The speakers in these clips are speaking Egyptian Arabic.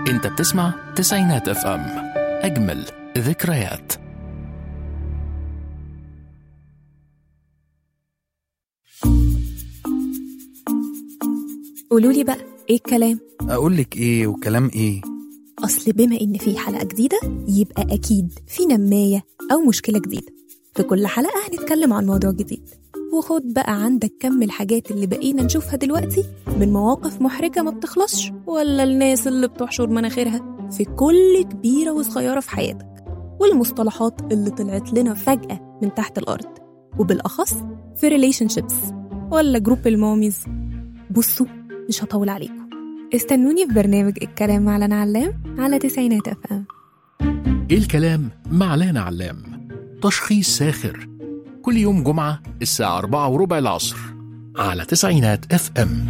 انت بتسمع تسعينات اف ام اجمل ذكريات قولوا لي بقى ايه الكلام اقول لك ايه وكلام ايه اصل بما ان في حلقه جديده يبقى اكيد في نمايه او مشكله جديده في كل حلقه هنتكلم عن موضوع جديد وخد بقى عندك كم الحاجات اللي بقينا نشوفها دلوقتي من مواقف محرجه ما بتخلصش ولا الناس اللي بتحشر مناخيرها في كل كبيره وصغيره في حياتك والمصطلحات اللي طلعت لنا فجاه من تحت الارض وبالاخص في ريليشن شيبس ولا جروب الماميز بصوا مش هطول عليكم استنوني في برنامج الكلام مع لنا علام على تسعينات اف ام ايه الكلام مع لانا علام تشخيص ساخر كل يوم جمعة الساعة أربعة وربع العصر على تسعينات اف ام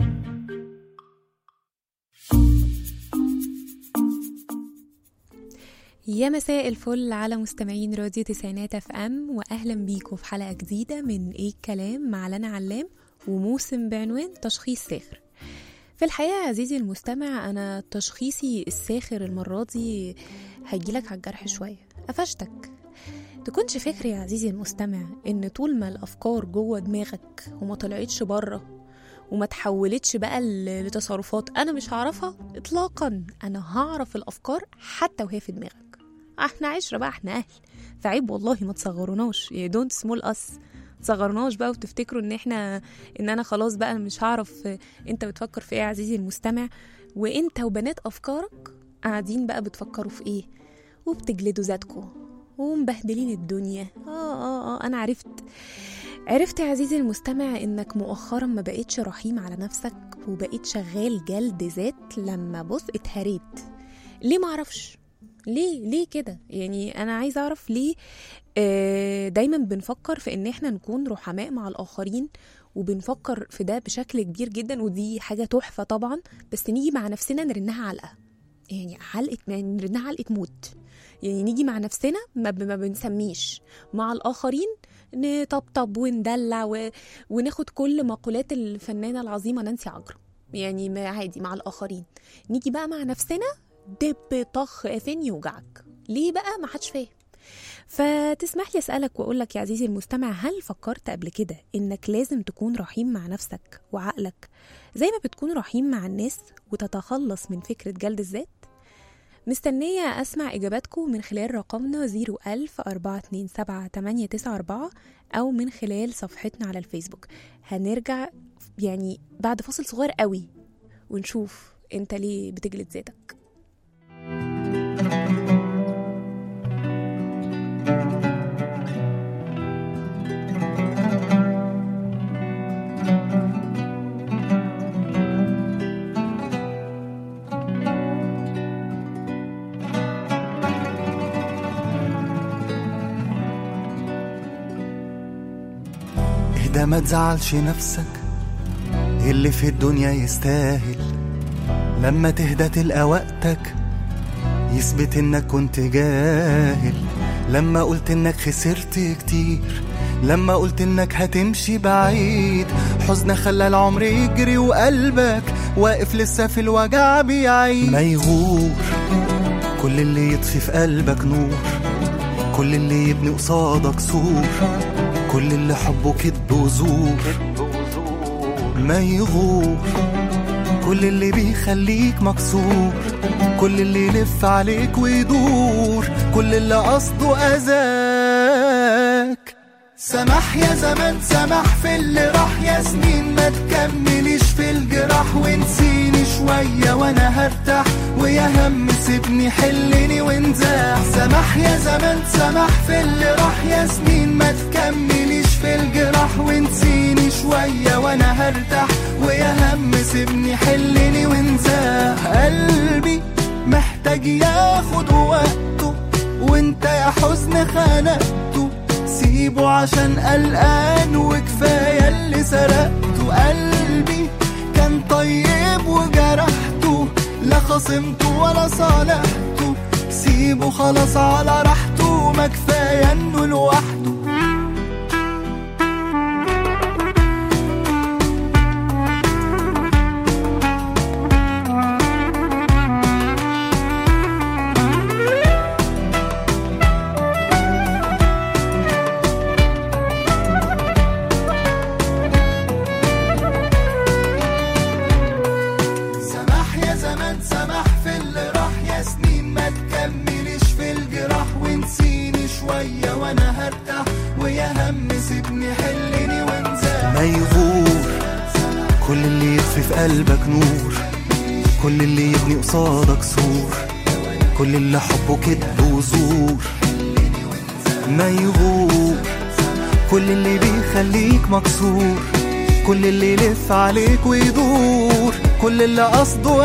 يا مساء الفل على مستمعين راديو تسعينات اف ام واهلا بيكم في حلقه جديده من ايه الكلام مع لنا علام وموسم بعنوان تشخيص ساخر في الحقيقه يا عزيزي المستمع انا تشخيصي الساخر المره دي هيجيلك على الجرح شويه قفشتك تكونش فاكر يا عزيزي المستمع ان طول ما الافكار جوه دماغك وما طلعتش بره وما تحولتش بقى ل- لتصرفات انا مش هعرفها اطلاقا انا هعرف الافكار حتى وهي في دماغك احنا عشرة بقى احنا اهل فعيب والله ما تصغروناش دونت سمول اس تصغرناش بقى وتفتكروا ان احنا ان انا خلاص بقى أنا مش هعرف انت بتفكر في ايه يا عزيزي المستمع وانت وبنات افكارك قاعدين بقى بتفكروا في ايه وبتجلدوا ذاتكم ومبهدلين الدنيا اه اه اه انا عرفت عرفت يا عزيزي المستمع انك مؤخرا ما بقيتش رحيم على نفسك وبقيت شغال جلد ذات لما بص اتهريت ليه معرفش ليه ليه كده يعني انا عايزه اعرف ليه آه، دايما بنفكر في ان احنا نكون رحماء مع الاخرين وبنفكر في ده بشكل كبير جدا ودي حاجه تحفه طبعا بس نيجي مع نفسنا نرنها علقه يعني علقه يعني نرنها علقه موت يعني نيجي مع نفسنا ما, ب- ما بنسميش مع الاخرين نطبطب وندلع و... وناخد كل مقولات الفنانه العظيمه نانسي عجرم يعني ما عادي مع الاخرين نيجي بقى مع نفسنا دب طخ قافين يوجعك ليه بقى ما حدش فاهم فتسمح لي اسالك واقول لك يا عزيزي المستمع هل فكرت قبل كده انك لازم تكون رحيم مع نفسك وعقلك زي ما بتكون رحيم مع الناس وتتخلص من فكره جلد الذات مستنية أسمع إجاباتكم من خلال رقمنا 01000 427 894 أو من خلال صفحتنا على الفيسبوك هنرجع يعني بعد فاصل صغير قوي ونشوف أنت ليه بتجلد ذاتك اهدى ما تزعلش نفسك اللي في الدنيا يستاهل لما تهدى تلقى وقتك يثبت انك كنت جاهل لما قلت انك خسرت كتير لما قلت انك هتمشي بعيد حزن خلى العمر يجري وقلبك واقف لسه في الوجع بيعيد ما يغور كل اللي يطفي في قلبك نور كل اللي يبني قصادك سور كل اللي حبه كذب وزور ما يغور كل اللي بيخليك مكسور كل اللي يلف عليك ويدور كل اللي قصده أذاك سمح يا زمان سمح في اللي راح يا سنين ما تكمليش في الجراح ونسيني شوية وانا هرتاح ويا هم سيبني حلني وانزاح سمح يا زمان سمح في اللي راح يا سنين ما تكمليش في الجراح ونسيني شوية وانا هرتاح ويا هم سيبني حلني وانزاح قلبي محتاج ياخد وقته وانت يا حزن خنقته سيبه عشان قلقان وكفاية اللي سرقته قلبي كان طيب وجرحته لا خصمته ولا صالحته سيبه خلاص على راحته ما كفاية انه لوحده في قلبك نور كل اللي يبني قصادك سور كل اللي حبه كدب وزور ما يغور كل اللي بيخليك مكسور كل اللي يلف عليك ويدور كل اللي قصده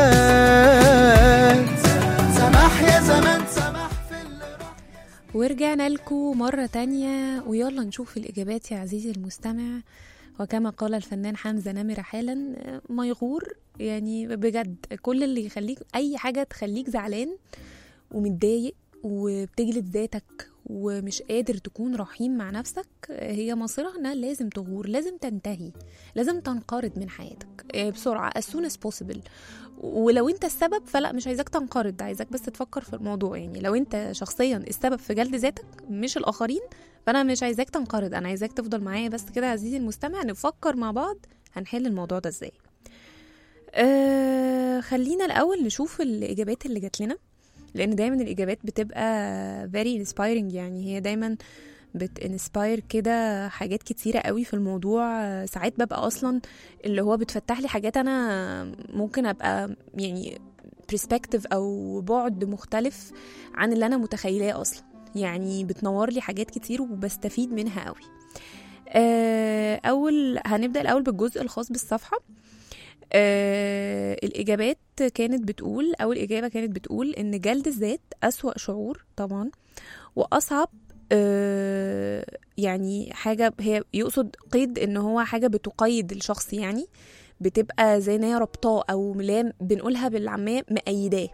أذى سماح يا زمان سماح في اللي ورجعنا لكم مرة تانية ويلا نشوف الإجابات يا عزيزي المستمع وكما قال الفنان حمزة نمرة حالا ما يغور يعني بجد كل اللي يخليك أي حاجة تخليك زعلان ومتضايق وبتجلد ذاتك ومش قادر تكون رحيم مع نفسك هي مصيرها انها لازم تغور لازم تنتهي لازم تنقرض من حياتك آه، بسرعة as soon as possible ولو انت السبب فلا مش عايزاك تنقرض عايزاك بس تفكر في الموضوع يعني لو انت شخصيا السبب في جلد ذاتك مش الاخرين فانا مش عايزاك تنقرض انا عايزاك تفضل معايا بس كده يا عزيزي المستمع نفكر مع بعض هنحل الموضوع ده ازاي أه خلينا الاول نشوف الاجابات اللي جات لنا لان دايما الاجابات بتبقى very inspiring يعني هي دايما بتنسباير كده حاجات كتيرة قوي في الموضوع آه، ساعات ببقى اصلا اللي هو بتفتح لي حاجات انا ممكن ابقى يعني برسبكتيف او بعد مختلف عن اللي انا متخيلاه اصلا يعني بتنور لي حاجات كتير وبستفيد منها قوي آه، اول هنبدا الاول بالجزء الخاص بالصفحه آه الإجابات كانت بتقول أول إجابة كانت بتقول إن جلد الذات أسوأ شعور طبعا وأصعب آه يعني حاجة هي يقصد قيد إن هو حاجة بتقيد الشخص يعني بتبقى زي إن هي ربطاه أو لا بنقولها بالعامية مأيداه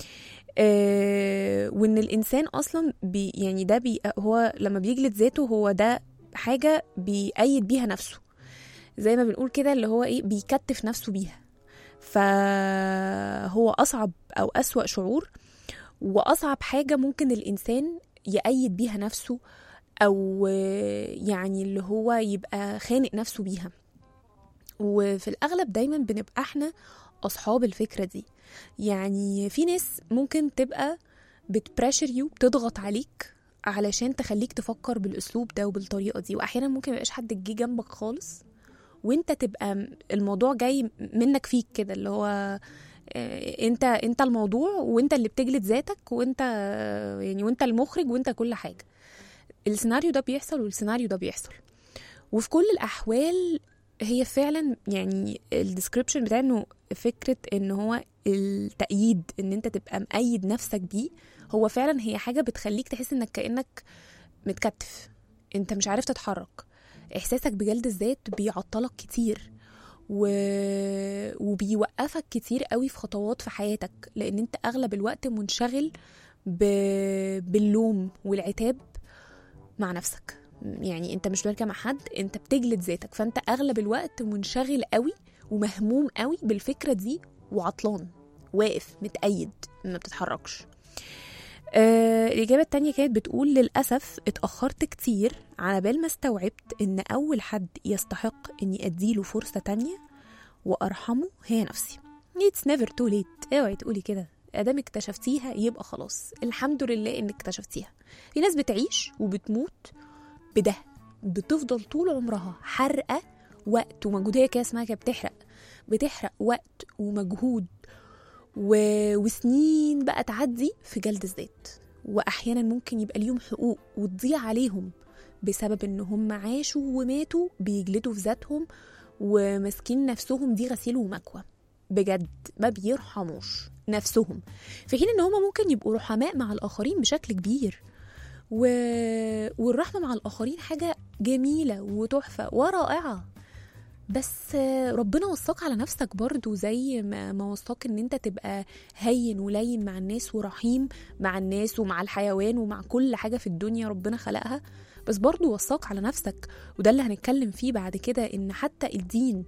آه وإن الإنسان أصلا بي يعني ده بي هو لما بيجلد ذاته هو ده حاجة بيأيد بيها نفسه زي ما بنقول كده اللي هو ايه بيكتف نفسه بيها فهو اصعب او اسوا شعور واصعب حاجه ممكن الانسان يأيد بيها نفسه او يعني اللي هو يبقى خانق نفسه بيها وفي الاغلب دايما بنبقى احنا اصحاب الفكره دي يعني في ناس ممكن تبقى بتبريشر يو بتضغط عليك علشان تخليك تفكر بالاسلوب ده وبالطريقه دي واحيانا ممكن ميبقاش حد جه جنبك خالص وانت تبقى م- الموضوع جاي منك فيك كده اللي هو آه، انت انت الموضوع وانت اللي بتجلد ذاتك وانت آه، يعني وانت المخرج وانت كل حاجه السيناريو ده بيحصل والسيناريو ده بيحصل وفي كل الاحوال هي فعلا يعني الديسكريبشن بتاع انه فكره ان هو التأييد ان انت تبقى مأيد نفسك بيه هو فعلا هي حاجه بتخليك تحس انك كأنك متكتف انت مش عارف تتحرك احساسك بجلد الذات بيعطلك كتير و... وبيوقفك كتير قوي في خطوات في حياتك لان انت اغلب الوقت منشغل ب... باللوم والعتاب مع نفسك يعني انت مش بترجع مع حد انت بتجلد ذاتك فانت اغلب الوقت منشغل قوي ومهموم قوي بالفكره دي وعطلان واقف متأيد ما بتتحركش آه الإجابة التانية كانت بتقول للأسف اتأخرت كتير على بال ما استوعبت إن أول حد يستحق إني أديله فرصة تانية وأرحمه هي نفسي It's never too late اوعي تقولي كده ادام اكتشفتيها يبقى خلاص الحمد لله انك اكتشفتيها في ناس بتعيش وبتموت بده بتفضل طول عمرها حرقه وقت ومجهود هي كده اسمها كده بتحرق بتحرق وقت ومجهود و... وسنين بقى تعدي في جلد الذات واحيانا ممكن يبقى ليهم حقوق وتضيع عليهم بسبب ان هم عاشوا وماتوا بيجلدوا في ذاتهم وماسكين نفسهم دي غسيل ومكوى بجد ما بيرحموش نفسهم في حين ان هم ممكن يبقوا رحماء مع الاخرين بشكل كبير و... والرحمه مع الاخرين حاجه جميله وتحفه ورائعه بس ربنا وصاك على نفسك برضو زي ما ما وصاك ان انت تبقى هين ولين مع الناس ورحيم مع الناس ومع الحيوان ومع كل حاجة في الدنيا ربنا خلقها بس برضو وصاك على نفسك وده اللي هنتكلم فيه بعد كده ان حتى الدين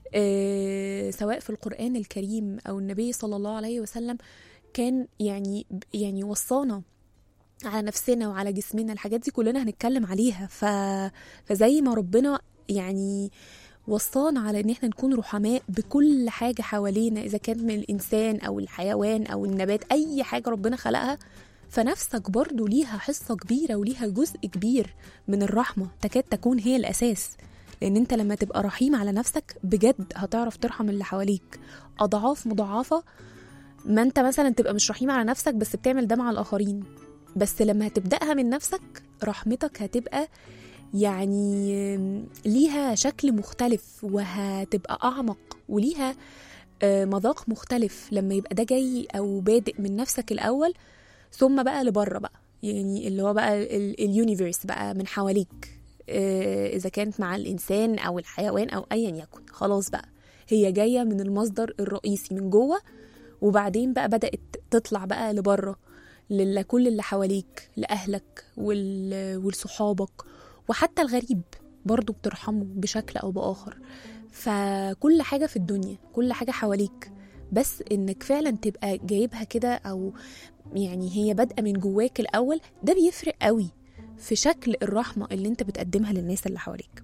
آه سواء في القرآن الكريم او النبي صلى الله عليه وسلم كان يعني يعني وصانا على نفسنا وعلى جسمنا الحاجات دي كلنا هنتكلم عليها ف... فزي ما ربنا يعني وصانا على ان احنا نكون رحماء بكل حاجه حوالينا اذا كان من الانسان او الحيوان او النبات اي حاجه ربنا خلقها فنفسك برضو ليها حصه كبيره وليها جزء كبير من الرحمه تكاد تكون هي الاساس لان انت لما تبقى رحيم على نفسك بجد هتعرف ترحم اللي حواليك اضعاف مضاعفه ما انت مثلا تبقى مش رحيم على نفسك بس بتعمل ده مع الاخرين بس لما هتبداها من نفسك رحمتك هتبقى يعني ليها شكل مختلف وهتبقى اعمق وليها آه، مذاق مختلف لما يبقى ده جاي او بادئ من نفسك الاول ثم بقى لبره بقى يعني اللي هو بقى اليونيفيرس بقى من حواليك آه، اذا كانت مع الانسان او الحيوان او ايا يكن خلاص بقى هي جايه من المصدر الرئيسي من جوه وبعدين بقى بدات تطلع بقى لبره لكل اللي حواليك لاهلك وال- ولصحابك وحتى الغريب برضو بترحمه بشكل او باخر فكل حاجه في الدنيا كل حاجه حواليك بس انك فعلا تبقى جايبها كده او يعني هي بادئه من جواك الاول ده بيفرق قوي في شكل الرحمه اللي انت بتقدمها للناس اللي حواليك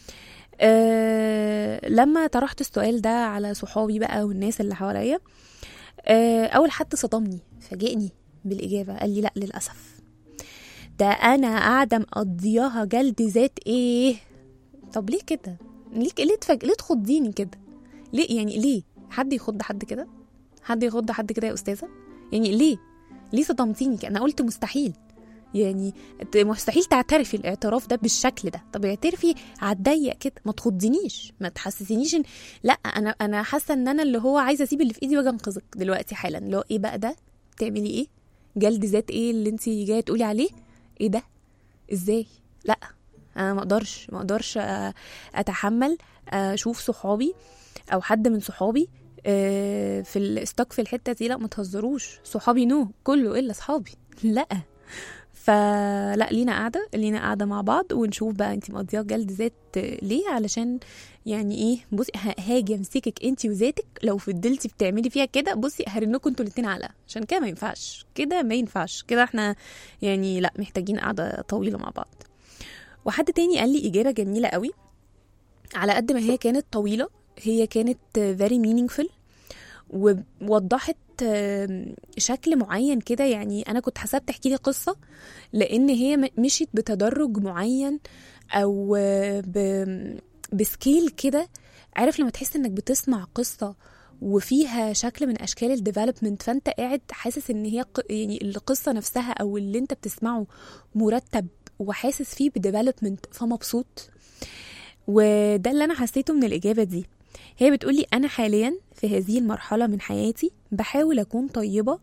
أه لما طرحت السؤال ده على صحابي بقى والناس اللي حواليا أه اول حد صدمني فاجئني بالاجابه قال لي لا للاسف ده انا قاعده مقضياها جلد ذات ايه طب ليه كده ليه ليه تفاج... ليه تخضيني كده ليه يعني ليه حد يخض حد كده حد يخض حد كده يا استاذه يعني ليه ليه صدمتيني كده؟ انا قلت مستحيل يعني ت- مستحيل تعترفي الاعتراف ده بالشكل ده طب اعترفي على الضيق كده ما تخضنيش ما تحسسنيش ان لا انا انا حاسه ان انا اللي هو عايزه اسيب اللي في ايدي واجي انقذك دلوقتي حالا اللي هو ايه بقى ده تعملي ايه جلد ذات ايه اللي انت جايه تقولي عليه ايه ده ازاي لا انا ما اقدرش ما اقدرش آه، اتحمل آه، اشوف صحابي او حد من صحابي آه، في الاستوك في الحته دي لا ما تهزروش صحابي نو كله الا صحابي لا فلا لينا قاعده لينا قاعده مع بعض ونشوف بقى انت مقضيها جلد ذات ليه علشان يعني ايه بصي ه- هاجي امسكك انت وذاتك لو فضلتي بتعملي فيها كده بصي هرنكم انتوا الاتنين علقه عشان كده ما ينفعش كده ما ينفعش كده احنا يعني لا محتاجين قاعده طويله مع بعض وحد تاني قال لي اجابه جميله قوي على قد ما هي كانت طويله هي كانت very meaningful ووضحت آم، شكل معين كده يعني انا كنت حسبت تحكي لي قصه لان هي م- مشيت بتدرج معين او آه، ب- بسكيل كده عارف لما تحس انك بتسمع قصه وفيها شكل من اشكال الديفلوبمنت فانت قاعد حاسس ان هي ق- يعني القصه نفسها او اللي انت بتسمعه مرتب وحاسس فيه بديفلوبمنت فمبسوط وده اللي انا حسيته من الاجابه دي هي بتقولي انا حاليا في هذه المرحله من حياتي بحاول اكون طيبه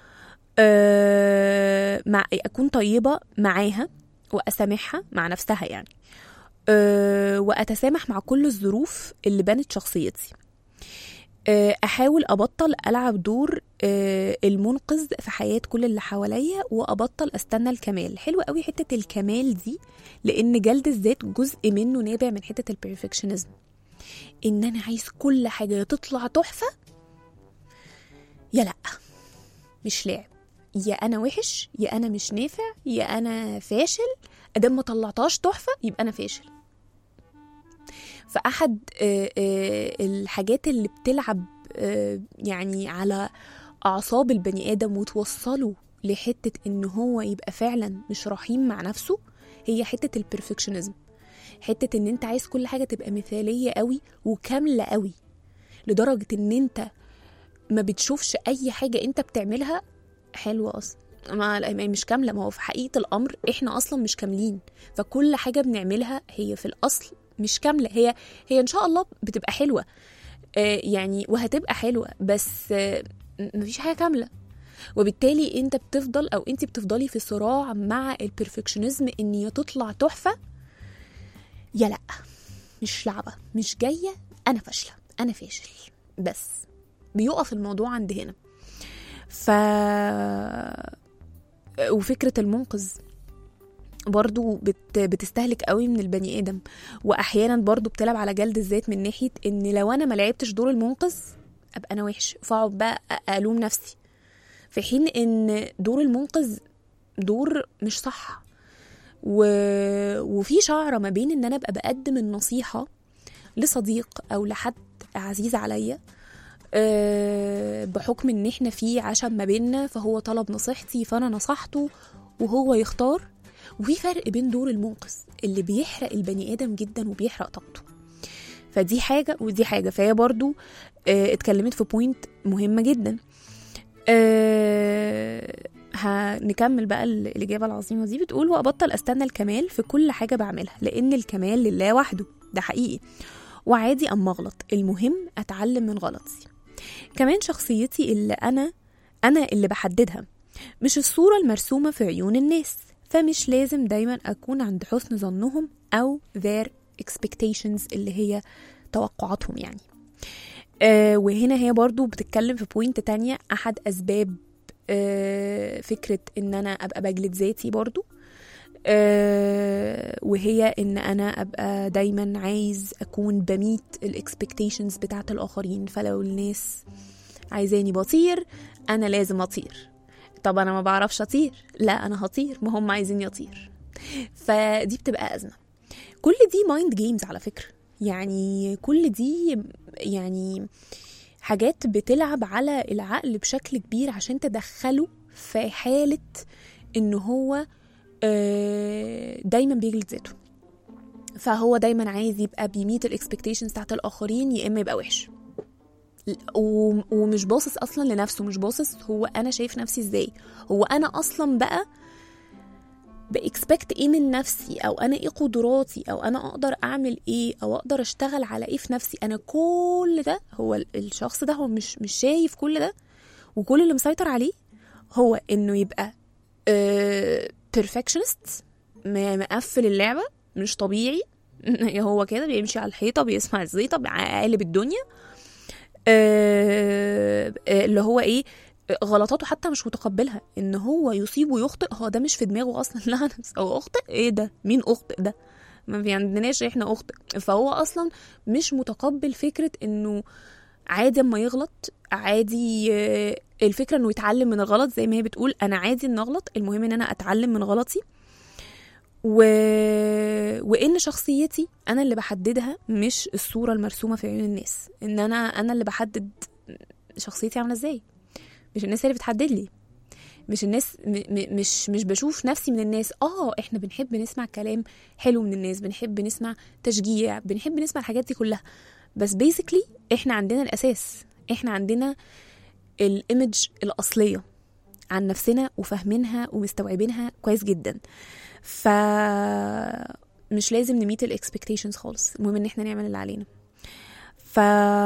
أه مع اكون طيبه معاها واسامحها مع نفسها يعني أه واتسامح مع كل الظروف اللي بنت شخصيتي أه احاول ابطل العب دور أه المنقذ في حياه كل اللي حواليا وابطل استنى الكمال حلو قوي حته الكمال دي لان جلد الذات جزء منه نابع من حته البرفكشنزم ان انا عايز كل حاجه تطلع تحفه يا لا مش لعب يا انا وحش يا انا مش نافع يا انا فاشل ادام ما طلعتهاش تحفه يبقى انا فاشل فاحد آه، آه، الحاجات اللي بتلعب آه، يعني على اعصاب البني ادم وتوصله لحته ان هو يبقى فعلا مش رحيم مع نفسه هي حته البرفكشنزم حته ان انت عايز كل حاجه تبقى مثاليه قوي وكامله قوي لدرجه ان انت ما بتشوفش اي حاجه انت بتعملها حلوه اصلا ما لا، ما هي مش كامله ما هو في حقيقه الامر احنا اصلا مش كاملين فكل حاجه بنعملها هي في الاصل مش كامله هي هي ان شاء الله بتبقى حلوه آه يعني وهتبقى حلوه بس آه م- مفيش حاجه كامله وبالتالي انت بتفضل او انت بتفضلي في صراع مع البرفكشنزم ان يا تطلع تحفه يا لا مش لعبه مش جايه انا فاشله انا فاشل بس بيقف الموضوع عند هنا ف وفكره المنقذ برضو بت... بتستهلك قوي من البني ادم واحيانا برضو بتلعب على جلد الذات من ناحيه ان لو انا ما لعبتش دور المنقذ ابقى انا وحش فاقعد بقى أ- الوم نفسي في حين ان دور المنقذ دور مش صح و... وفي شعره ما بين ان انا ابقى بقدم النصيحه لصديق او لحد عزيز عليا أه بحكم ان احنا في عشم ما بيننا فهو طلب نصيحتي فانا نصحته وهو يختار وفي فرق بين دور المنقذ اللي بيحرق البني ادم جدا وبيحرق طاقته فدي حاجه ودي حاجه فهي برضو آه اتكلمت في بوينت مهمه جدا آه هنكمل بقى ال- الإجابة العظيمة دي بتقول وأبطل أستنى الكمال في كل حاجة بعملها لأن الكمال لله وحده ده حقيقي وعادي أما أغلط المهم أتعلم من غلطي كمان شخصيتي اللي أنا أنا اللي بحددها مش الصورة المرسومة في عيون الناس فمش لازم دايما أكون عند حسن ظنهم أو their expectations اللي هي توقعاتهم يعني آه وهنا هي برضو بتتكلم في بوينت تانية أحد أسباب آه فكرة إن أنا أبقى بجلد ذاتي برضو آه وهي إن أنا أبقى دايما عايز أكون بميت الإكسبكتيشنز بتاعت الآخرين فلو الناس عايزاني بطير أنا لازم أطير طب أنا ما بعرفش أطير لا أنا هطير ما هم عايزيني أطير فدي بتبقى أزمة كل دي مايند جيمز على فكرة يعني كل دي يعني حاجات بتلعب على العقل بشكل كبير عشان تدخله في حالة ان هو آه، دايما بيجلد ذاته فهو دايما عايز يبقى بيميت الاكسبكتيشنز بتاعت الاخرين يا اما يبقى وحش و- ومش باصص اصلا لنفسه مش باصص هو انا شايف نفسي ازاي هو انا اصلا بقى باكسبكت ايه من نفسي او انا ايه قدراتي او انا اقدر اعمل ايه او اقدر اشتغل على ايه في نفسي انا كل ده هو ال- الشخص ده هو مش مش شايف كل ده وكل اللي مسيطر عليه هو انه يبقى بيرفكشنست مقفل اللعبه مش طبيعي هو كده بيمشي على الحيطه بيسمع الزيطه قالب الدنيا آه، آه، اللي هو ايه غلطاته حتى مش متقبلها ان هو يصيب ويخطئ هو ده مش في دماغه اصلا لا انا او اخطئ ايه ده مين اخطئ ده ما في عندناش احنا اخطئ فهو اصلا مش متقبل فكره انه عادي اما يغلط عادي آه، الفكره انه يتعلم من الغلط زي ما هي بتقول انا عادي ان اغلط المهم ان انا اتعلم من غلطي و... وان شخصيتي انا اللي بحددها مش الصوره المرسومه في عيون الناس ان انا انا اللي بحدد شخصيتي عامله ازاي مش الناس هي اللي بتحدد لي مش الناس م م مش مش بشوف نفسي من الناس اه احنا بنحب نسمع كلام حلو من الناس بنحب نسمع تشجيع بنحب نسمع الحاجات دي كلها بس بيزيكلي احنا عندنا الاساس احنا عندنا الايمج الاصليه عن نفسنا وفاهمينها ومستوعبينها كويس جدا ف مش لازم نميت الاكسبكتيشنز خالص المهم ان احنا نعمل اللي علينا ف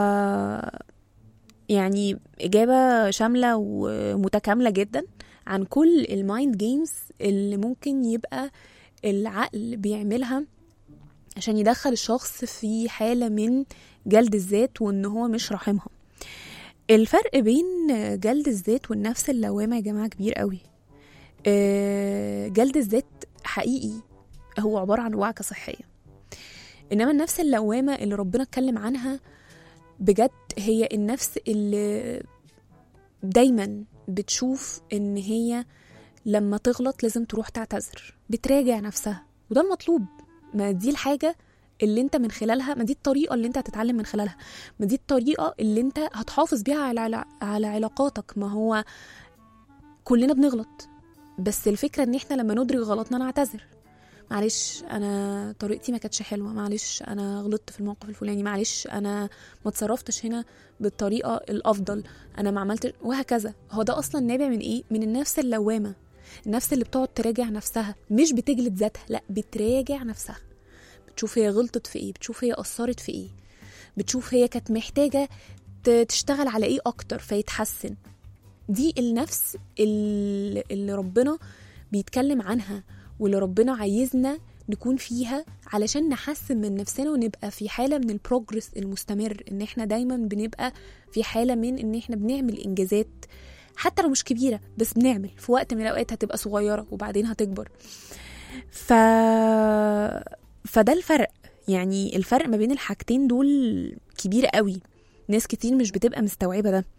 يعني إجابة شاملة ومتكاملة جدا عن كل المايند جيمز اللي ممكن يبقى العقل بيعملها عشان يدخل الشخص في حالة من جلد الذات وإن هو مش راحمها الفرق بين جلد الذات والنفس اللوامة يا جماعة كبير قوي آه، جلد الذات حقيقي هو عبارة عن وعكة صحية إنما النفس اللوامة اللي ربنا اتكلم عنها بجد هي النفس اللي دايما بتشوف ان هي لما تغلط لازم تروح تعتذر بتراجع نفسها وده المطلوب ما دي الحاجة اللي انت من خلالها ما دي الطريقة اللي انت هتتعلم من خلالها ما دي الطريقة اللي انت هتحافظ بيها على على علاقاتك ما هو كلنا بنغلط بس الفكرة ان احنا لما ندرك غلطنا نعتذر معلش انا طريقتي ما كانتش حلوه معلش انا غلطت في الموقف الفلاني معلش انا ما اتصرفتش هنا بالطريقه الافضل انا ما عملتش وهكذا هو ده اصلا نابع من ايه من النفس اللوامه النفس اللي بتقعد تراجع نفسها مش بتجلد ذاتها لا بتراجع نفسها بتشوف هي غلطت في ايه بتشوف هي قصرت في ايه بتشوف هي كانت محتاجه ت- تشتغل على ايه اكتر فيتحسن دي النفس اللي اللي ربنا بيتكلم عنها واللي ربنا عايزنا نكون فيها علشان نحسن من نفسنا ونبقى في حالة من البروجرس المستمر ان احنا دايما بنبقى في حالة من ان احنا بنعمل انجازات حتى لو مش كبيرة بس بنعمل في وقت من الاوقات هتبقى صغيرة وبعدين هتكبر ف... فده الفرق يعني الفرق ما بين الحاجتين دول كبير قوي ناس كتير مش بتبقى مستوعبة ده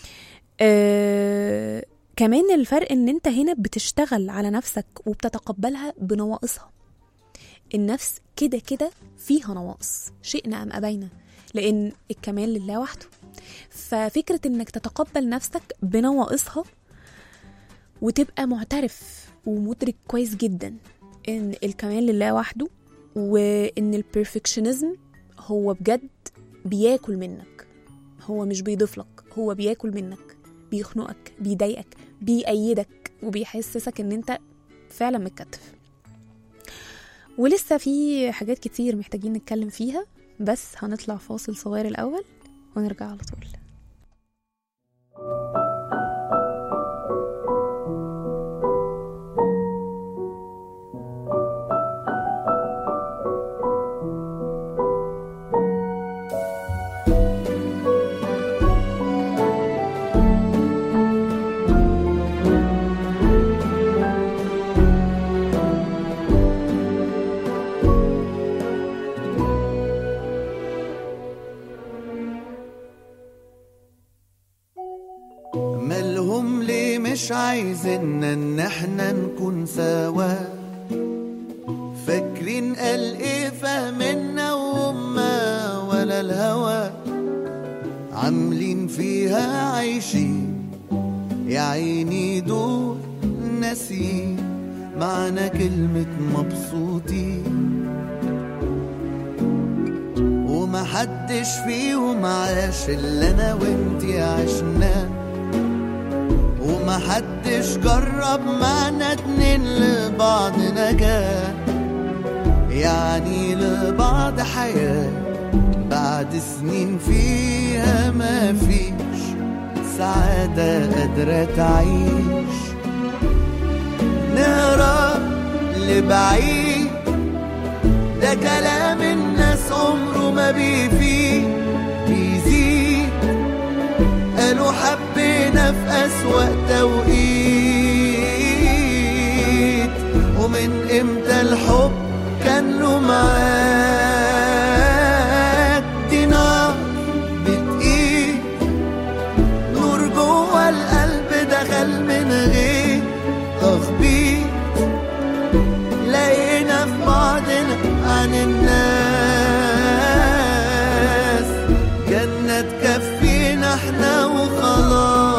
أه... كمان الفرق ان انت هنا بتشتغل على نفسك وبتتقبلها بنواقصها النفس كده كده فيها نواقص شئنا ام ابينا لان الكمال لله وحده ففكره انك تتقبل نفسك بنواقصها وتبقى معترف ومدرك كويس جدا ان الكمال لله وحده وان البرفكشنزم هو بجد بياكل منك هو مش بيضيف لك هو بياكل منك بيخنقك بيضايقك بيأيدك وبيحسسك ان انت فعلا متكتف ولسه في حاجات كتير محتاجين نتكلم فيها بس هنطلع فاصل صغير الأول ونرجع على طول مالهم ليه مش عايزيننا ان احنا نكون سوا فاكرين قال ايه فاهمنا وهما ولا الهوى عاملين فيها عايشين يا عيني دول ناسين معنى كلمة مبسوطين ومحدش فيهم عاش اللي انا وانتي عشناه ومحدش جرب معنا اتنين لبعض نجاة يعني لبعض حياة بعد سنين فيها ما فيش سعادة قادرة تعيش نهرب لبعيد ده كلام الناس عمره ما بيفيد بيزيد قالوا حبينا في أسوأ توقيت ومن امتى الحب كان له معاد دي نار بتقيد نور جوه القلب دخل من غير تخبيط لقينا في بعضنا عن الناس جنة تكفينا احنا وخلاص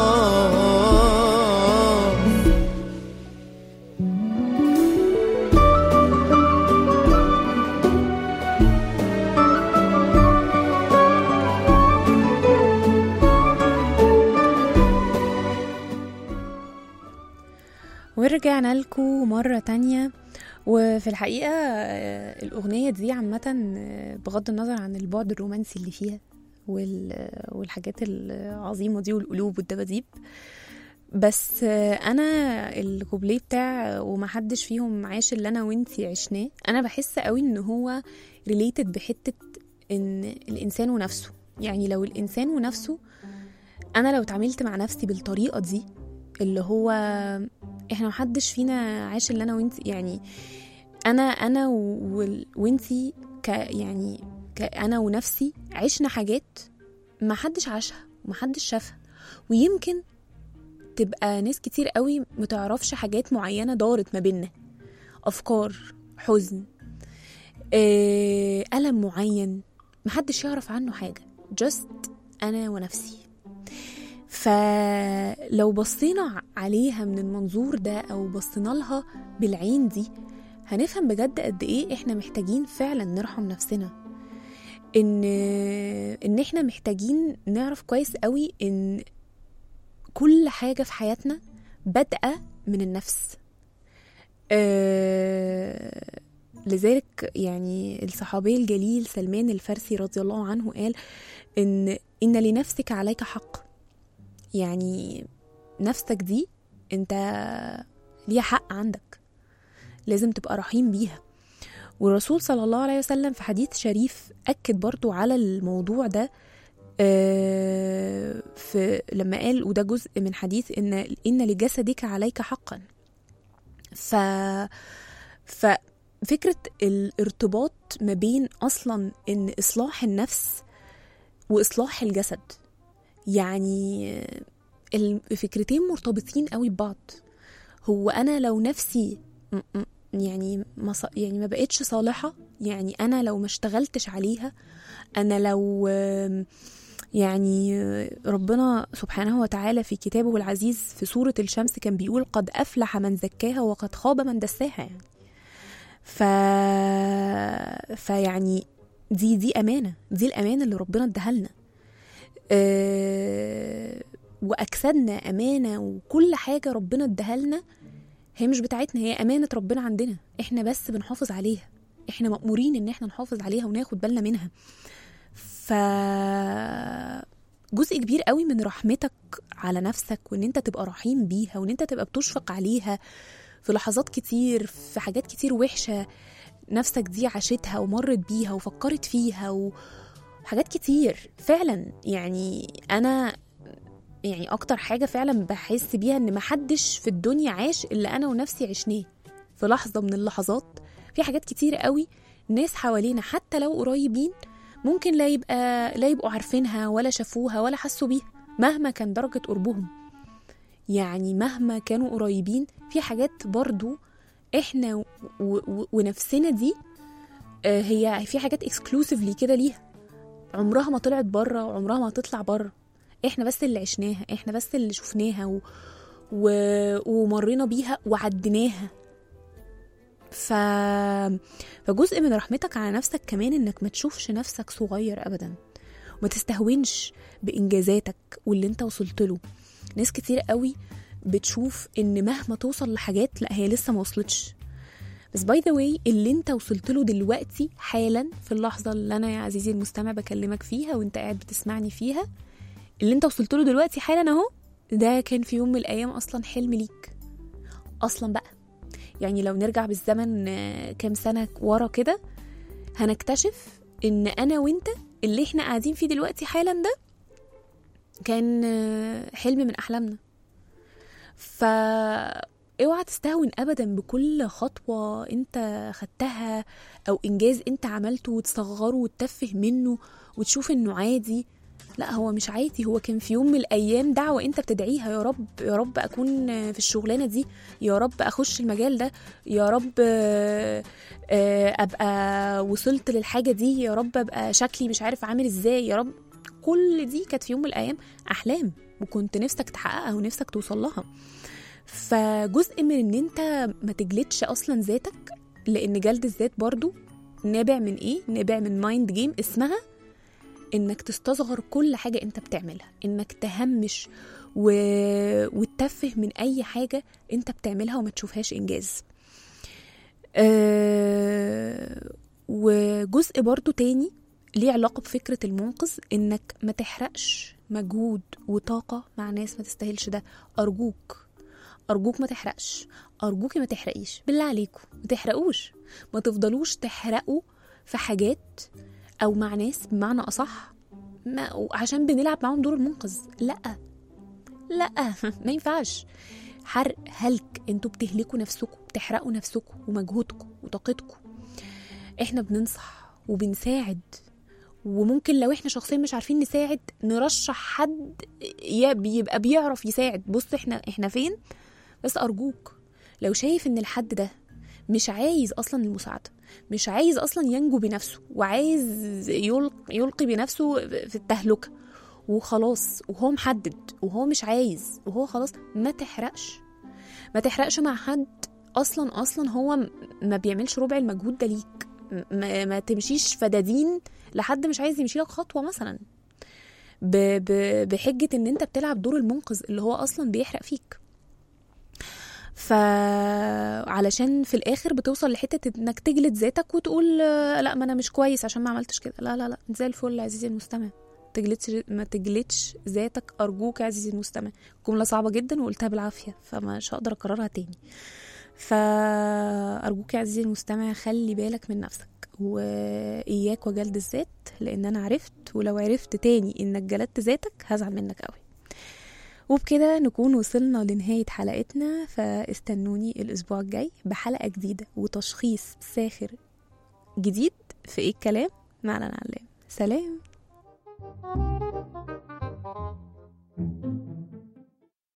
ورجعنا لكم مرة تانية وفي الحقيقة آه، الأغنية دي عامة آه، بغض النظر عن البعد الرومانسي اللي فيها وال- والحاجات العظيمة دي والقلوب والدباديب بس آه، أنا الكوبليه بتاع ومحدش فيهم عاش اللي أنا وإنتي عشناه أنا بحس قوي إن هو ريليتد بحتة إن الإنسان ونفسه يعني لو الإنسان ونفسه أنا لو اتعاملت مع نفسي بالطريقة دي اللي هو احنا محدش فينا عاش اللي انا وانت يعني انا انا و- وال- وانتي ك يعني ك انا ونفسي عشنا حاجات ما حدش عاشها ومحدش شافها ويمكن تبقى ناس كتير قوي متعرفش حاجات معينة دارت ما بينا أفكار حزن آه، ألم معين محدش يعرف عنه حاجة just أنا ونفسي فلو بصينا عليها من المنظور ده او بصينا لها بالعين دي هنفهم بجد قد ايه احنا محتاجين فعلا نرحم نفسنا ان ان احنا محتاجين نعرف كويس قوي ان كل حاجه في حياتنا بادئه من النفس آه لذلك يعني الصحابي الجليل سلمان الفارسي رضي الله عنه قال ان ان لنفسك عليك حق يعني نفسك دي انت ليها حق عندك لازم تبقى رحيم بيها والرسول صلى الله عليه وسلم في حديث شريف أكد برضو على الموضوع ده آه، في لما قال وده جزء من حديث إن إن لجسدك عليك حقا ف ففكرة الارتباط ما بين أصلا إن إصلاح النفس وإصلاح الجسد يعني الفكرتين مرتبطين قوي ببعض هو انا لو نفسي م- م- يعني ما ص- يعني ما بقتش صالحه يعني انا لو ما اشتغلتش عليها انا لو آم، يعني ربنا سبحانه وتعالى في كتابه العزيز في سورة الشمس كان بيقول قد أفلح من زكاها وقد خاب من دساها يعني ف فيعني دي دي امانه دي الامانه اللي ربنا اداها لنا أه... واجسادنا امانه وكل حاجه ربنا اداها لنا هي مش بتاعتنا هي امانه ربنا عندنا احنا بس بنحافظ عليها احنا مأمورين ان احنا نحافظ عليها وناخد بالنا منها ف جزء كبير قوي من رحمتك على نفسك وان انت تبقى رحيم بيها وان انت تبقى بتشفق عليها في لحظات كتير في حاجات كتير وحشة نفسك دي عاشتها ومرت بيها وفكرت فيها وحاجات كتير فعلا يعني انا يعني اكتر حاجة فعلا بحس بيها ان محدش في الدنيا عاش الا انا ونفسي عشناه في لحظة من اللحظات في حاجات كتير قوي ناس حوالينا حتى لو قريبين ممكن لا يبقى لا يبقوا عارفينها ولا شافوها ولا حسوا بيها مهما كان درجة قربهم يعني مهما كانوا قريبين في حاجات برضو احنا و- و- ونفسنا دي آه، هي في حاجات اكسكلوسيفلي كده ليها عمرها ما طلعت بره وعمرها ما هتطلع بره احنا بس اللي عشناها احنا بس اللي شفناها و... و... ومرينا بيها وعديناها ف... فجزء من رحمتك على نفسك كمان انك ما تشوفش نفسك صغير ابدا وما تستهونش بانجازاتك واللي انت وصلت له ناس كتير قوي بتشوف ان مهما توصل لحاجات لا هي لسه ما وصلتش بس باي ذا واي اللي انت وصلت له دلوقتي حالا في اللحظه اللي انا يا عزيزي المستمع بكلمك فيها وانت قاعد بتسمعني فيها اللي انت وصلت له دلوقتي حالا اهو ده كان في يوم من الايام اصلا حلم ليك اصلا بقى يعني لو نرجع بالزمن آه، كام سنه ورا كده هنكتشف ان انا وانت اللي احنا قاعدين فيه دلوقتي حالا ده كان آه، حلم من احلامنا ف اوعى تستهون ابدا بكل خطوه انت خدتها او انجاز انت عملته وتصغره وتتفه منه وتشوف انه عادي لا هو مش عادي هو كان في يوم من الايام دعوه انت بتدعيها يا رب يا رب اكون في الشغلانه دي يا رب اخش المجال ده يا رب آه، آه، ابقى وصلت للحاجه دي يا رب ابقى شكلي مش عارف عامل ازاي يا رب كل دي كانت في يوم من الايام احلام وكنت نفسك تحققها ونفسك توصل لها فجزء من ان انت ما تجلدش اصلا ذاتك لان جلد الذات برضو نابع من ايه نابع من مايند جيم اسمها انك تستصغر كل حاجه انت بتعملها انك تهمش و... وتتفه من اي حاجه انت بتعملها وما تشوفهاش انجاز أه... وجزء برضو تاني ليه علاقه بفكره المنقذ انك ما تحرقش مجهود وطاقه مع ناس ما تستاهلش ده ارجوك ارجوك ما تحرقش ارجوكي ما تحرقيش بالله عليكم ما تحرقوش ما تفضلوش تحرقوا في حاجات او مع ناس بمعنى اصح ما عشان بنلعب معاهم دور المنقذ لا لا ما ينفعش حرق هلك انتوا بتهلكوا نفسكم بتحرقوا نفسكم ومجهودكم وطاقتكم احنا بننصح وبنساعد وممكن لو احنا شخصيا مش عارفين نساعد نرشح حد ي- بيبقى بيعرف يساعد بص احنا احنا فين بس ارجوك لو شايف ان الحد ده مش عايز اصلا المساعده مش عايز اصلا ينجو بنفسه وعايز يلقي, يلقي بنفسه في التهلكه وخلاص وهو محدد وهو مش عايز وهو خلاص ما تحرقش ما تحرقش مع حد اصلا اصلا هو م- ما بيعملش ربع المجهود ده ليك م- ما, ما تمشيش فدادين لحد مش عايز يمشي لك خطوه مثلا ب ب بحجه ان انت بتلعب دور المنقذ اللي هو اصلا بيحرق فيك فعلشان في الاخر بتوصل لحته انك تجلد ذاتك وتقول آه، لا ما انا مش كويس عشان ما عملتش كده لا لا لا انت زي الفل يا عزيزي المستمع تجلدش ما تجلدش ذاتك ارجوك يا عزيزي المستمع جمله صعبه جدا وقلتها بالعافيه فمش هقدر اكررها تاني فارجوك يا عزيزي المستمع خلي بالك من نفسك واياك وجلد الذات لان انا عرفت ولو عرفت تاني انك جلدت ذاتك هزعل منك قوي وبكده نكون وصلنا لنهاية حلقتنا فاستنوني الأسبوع الجاي بحلقة جديدة وتشخيص ساخر جديد في إيه الكلام مع لنا علام سلام